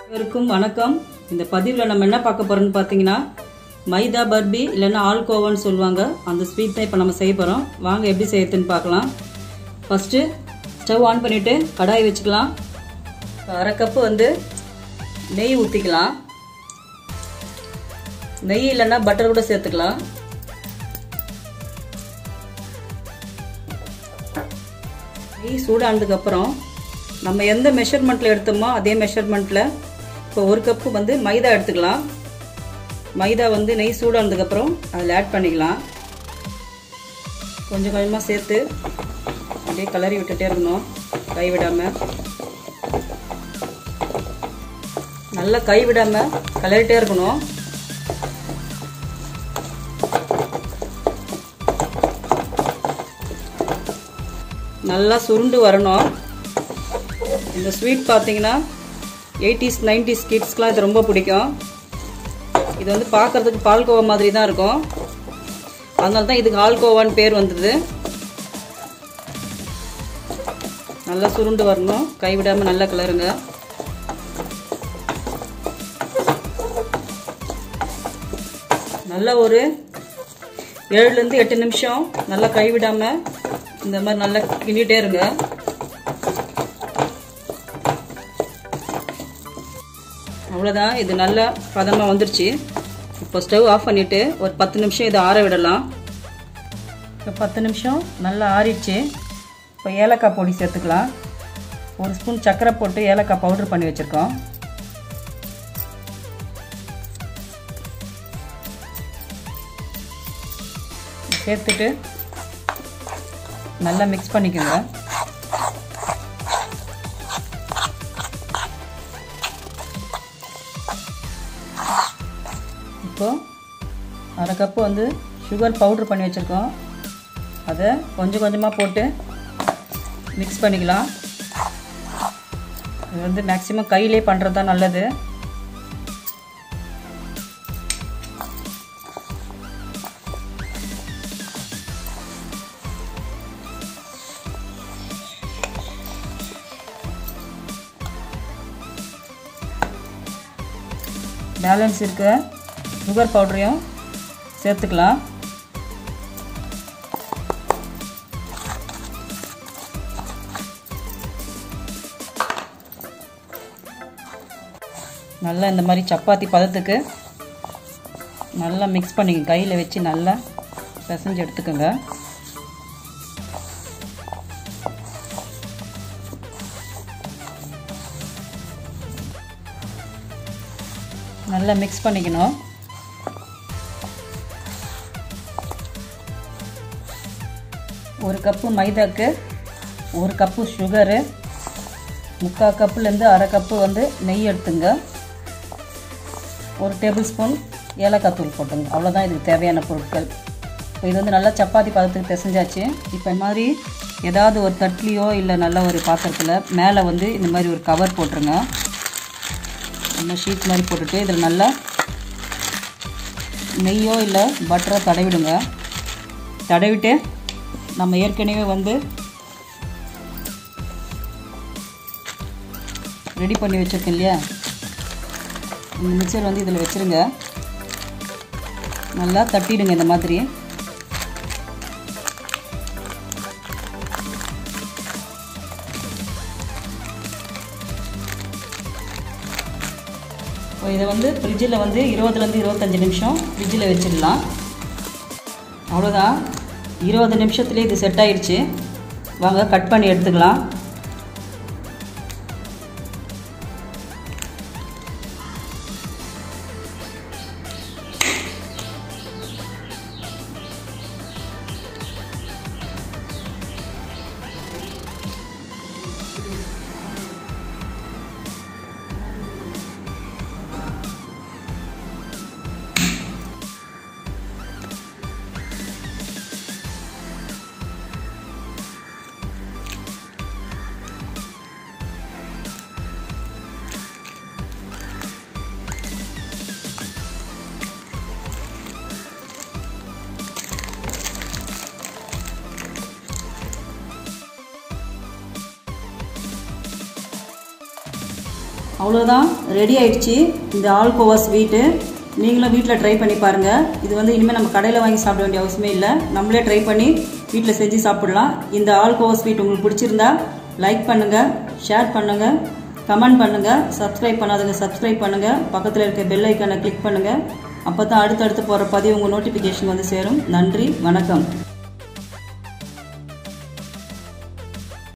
அனைவருக்கும் வணக்கம் இந்த பதிவில் நம்ம என்ன பார்க்க போறோம்னு பார்த்தீங்கன்னா மைதா பர்பி இல்லைன்னா ஆல்கோவான்னு சொல்லுவாங்க அந்த ஸ்வீட் தான் இப்போ நம்ம செய்ய போகிறோம் வாங்க எப்படி செய்யறதுன்னு பார்க்கலாம் ஃபஸ்ட்டு ஸ்டவ் ஆன் பண்ணிவிட்டு கடாய் வச்சுக்கலாம் இப்போ அரை கப்பு வந்து நெய் ஊற்றிக்கலாம் நெய் இல்லைன்னா பட்டர் கூட சேர்த்துக்கலாம் நெய் சூடானதுக்கப்புறம் நம்ம எந்த மெஷர்மெண்ட்டில் எடுத்தோமோ அதே மெஷர்மெண்ட்டில் இப்போ ஒரு கப்பு வந்து மைதா எடுத்துக்கலாம் மைதா வந்து நெய் சூடானதுக்கப்புறம் அதில் ஆட் பண்ணிக்கலாம் கொஞ்சம் கொஞ்சமாக சேர்த்து அப்படியே கலரி விட்டுட்டே இருக்கணும் கை விடாமல் நல்லா கை விடாமல் கலரிட்டே இருக்கணும் நல்லா சுருண்டு வரணும் இந்த ஸ்வீட் பார்த்தீங்கன்னா எயிட்டிஸ் நைன்டிஸ் கிட்ஸ்க்கெலாம் இது ரொம்ப பிடிக்கும் இது வந்து பார்க்குறதுக்கு பால்கோவா மாதிரி தான் இருக்கும் அதனால தான் இதுக்கு ஆல்கோவான்னு பேர் வந்தது நல்லா சுருண்டு வரணும் கைவிடாமல் நல்லா கிளறுங்க நல்லா ஒரு ஏழுலேருந்து எட்டு நிமிஷம் நல்லா கைவிடாமல் இந்த மாதிரி நல்லா கிண்டிகிட்டே இருங்க அவ்வளோதான் இது நல்லா பதமாக வந்துருச்சு இப்போ ஸ்டவ் ஆஃப் பண்ணிவிட்டு ஒரு பத்து நிமிஷம் இதை ஆற விடலாம் இப்போ பத்து நிமிஷம் நல்லா ஆறிடுச்சு இப்போ ஏலக்காய் பொடி சேர்த்துக்கலாம் ஒரு ஸ்பூன் சர்க்கரை போட்டு ஏலக்காய் பவுடர் பண்ணி வச்சுருக்கோம் சேர்த்துட்டு நல்லா மிக்ஸ் பண்ணிக்கோங்க இப்போ அரை கப்பு வந்து சுகர் பவுட்ரு பண்ணி வச்சுருக்கோம் அதை கொஞ்சம் கொஞ்சமாக போட்டு மிக்ஸ் பண்ணிக்கலாம் இது வந்து மேக்ஸிமம் கையிலே பண்ணுறது தான் நல்லது பேலன்ஸ் இருக்க சுகர் பவுடரையும் சேர்த்துக்கலாம் நல்லா இந்த மாதிரி சப்பாத்தி பதத்துக்கு நல்லா மிக்ஸ் பண்ணிக்க கையில் வச்சு நல்லா பிசைஞ்சு எடுத்துக்கோங்க நல்லா மிக்ஸ் பண்ணிக்கணும் ஒரு கப்பு மைதாக்கு ஒரு கப்பு சுகரு முக்கால் கப்புலேருந்து அரை கப்பு வந்து நெய் எடுத்துங்க ஒரு டேபிள் ஸ்பூன் ஏலக்காய் தூள் போட்டுங்க அவ்வளோதான் இதுக்கு தேவையான பொருட்கள் இப்போ இது வந்து நல்லா சப்பாத்தி பதத்துக்கு பிசைஞ்சாச்சு இப்போ இந்த மாதிரி ஏதாவது ஒரு தட்லியோ இல்லை நல்ல ஒரு பாத்திரத்தில் மேலே வந்து இந்த மாதிரி ஒரு கவர் போட்டுருங்க இந்த ஷீட் மாதிரி போட்டுட்டு இதில் நல்லா நெய்யோ இல்லை பட்டரோ தடவிடுங்க தடவிட்டு நம்ம ஏற்கனவே வந்து ரெடி பண்ணி வச்சுருக்கேன் இல்லையா இந்த மிக்சர் வந்து இதில் வச்சுருங்க நல்லா தட்டிடுங்க இந்த மாதிரி இப்போ இதை வந்து ஃப்ரிட்ஜில் வந்து இருபதுலேருந்து இருபத்தஞ்சி நிமிஷம் ஃப்ரிட்ஜில் வச்சிடலாம் அவ்வளோதான் இருபது நிமிஷத்துலேயே இது செட் ஆயிடுச்சு வாங்க கட் பண்ணி எடுத்துக்கலாம் அவ்வளோதான் ரெடி ஆயிடுச்சு இந்த ஆல்கோவா ஸ்வீட்டு நீங்களும் வீட்டில் ட்ரை பண்ணி பாருங்கள் இது வந்து இனிமேல் நம்ம கடையில் வாங்கி சாப்பிட வேண்டிய அவசியமே இல்லை நம்மளே ட்ரை பண்ணி வீட்டில் செஞ்சு சாப்பிடலாம் இந்த ஆல்கோவா ஸ்வீட் உங்களுக்கு பிடிச்சிருந்தா லைக் பண்ணுங்கள் ஷேர் பண்ணுங்கள் கமெண்ட் பண்ணுங்கள் சப்ஸ்கிரைப் பண்ணாதவங்க சப்ஸ்கிரைப் பண்ணுங்கள் பக்கத்தில் இருக்க பெல் ஐக்கானை கிளிக் பண்ணுங்கள் அப்போ தான் அடுத்தடுத்து போகிற பதிவு உங்கள் நோட்டிஃபிகேஷன் வந்து சேரும் நன்றி வணக்கம்